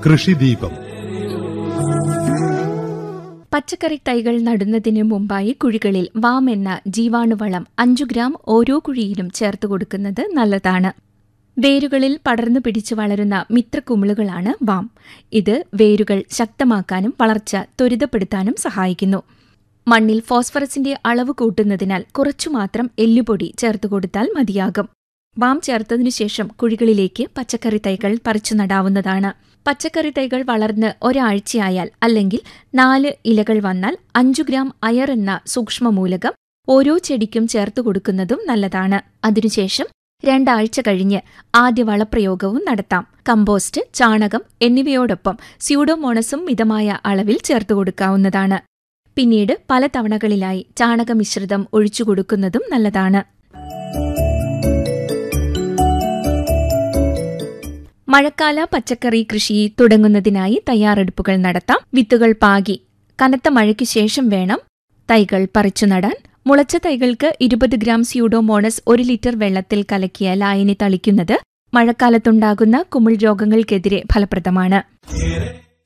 കൃഷിദീപം പച്ചക്കറി തൈകൾ നടുന്നതിന് മുമ്പായി കുഴികളിൽ വാം എന്ന ജീവാണുവളം അഞ്ചു ഗ്രാം ഓരോ കുഴിയിലും ചേർത്ത് കൊടുക്കുന്നത് നല്ലതാണ് വേരുകളിൽ പടർന്നു പിടിച്ചു വളരുന്ന മിത്രക്കുമിളുകളാണ് വാം ഇത് വേരുകൾ ശക്തമാക്കാനും വളർച്ച ത്വരിതപ്പെടുത്താനും സഹായിക്കുന്നു മണ്ണിൽ ഫോസ്ഫറസിന്റെ അളവ് കൂട്ടുന്നതിനാൽ കുറച്ചുമാത്രം എല്ലുപൊടി ചേർത്ത് കൊടുത്താൽ മതിയാകും വാം ചേർത്തതിനു ശേഷം കുഴികളിലേക്ക് പച്ചക്കറി തൈകൾ പറിച്ചു നടാവുന്നതാണ് പച്ചക്കറി തൈകൾ വളർന്ന് ഒരാഴ്ചയായാൽ അല്ലെങ്കിൽ നാല് ഇലകൾ വന്നാൽ അഞ്ചു ഗ്രാം അയർ എന്ന സൂക്ഷ്മമൂലകം ഓരോ ചെടിക്കും ചേർത്ത് കൊടുക്കുന്നതും നല്ലതാണ് അതിനുശേഷം രണ്ടാഴ്ച കഴിഞ്ഞ് ആദ്യ വളപ്രയോഗവും നടത്താം കമ്പോസ്റ്റ് ചാണകം എന്നിവയോടൊപ്പം സ്യൂഡോമോണസും മിതമായ അളവിൽ ചേർത്ത് കൊടുക്കാവുന്നതാണ് പിന്നീട് പല തവണകളിലായി ചാണകമിശ്രിതം ഒഴിച്ചുകൊടുക്കുന്നതും നല്ലതാണ് മഴക്കാല പച്ചക്കറി കൃഷി തുടങ്ങുന്നതിനായി തയ്യാറെടുപ്പുകൾ നടത്താം വിത്തുകൾ പാകി കനത്ത മഴയ്ക്കു ശേഷം വേണം തൈകൾ പറിച്ചു നടാൻ മുളച്ച തൈകൾക്ക് ഇരുപത് ഗ്രാം സ്യൂഡോമോണസ് ഒരു ലിറ്റർ വെള്ളത്തിൽ കലക്കിയ ലായനി തളിക്കുന്നത് മഴക്കാലത്തുണ്ടാകുന്ന കുമിൾ രോഗങ്ങൾക്കെതിരെ ഫലപ്രദമാണ്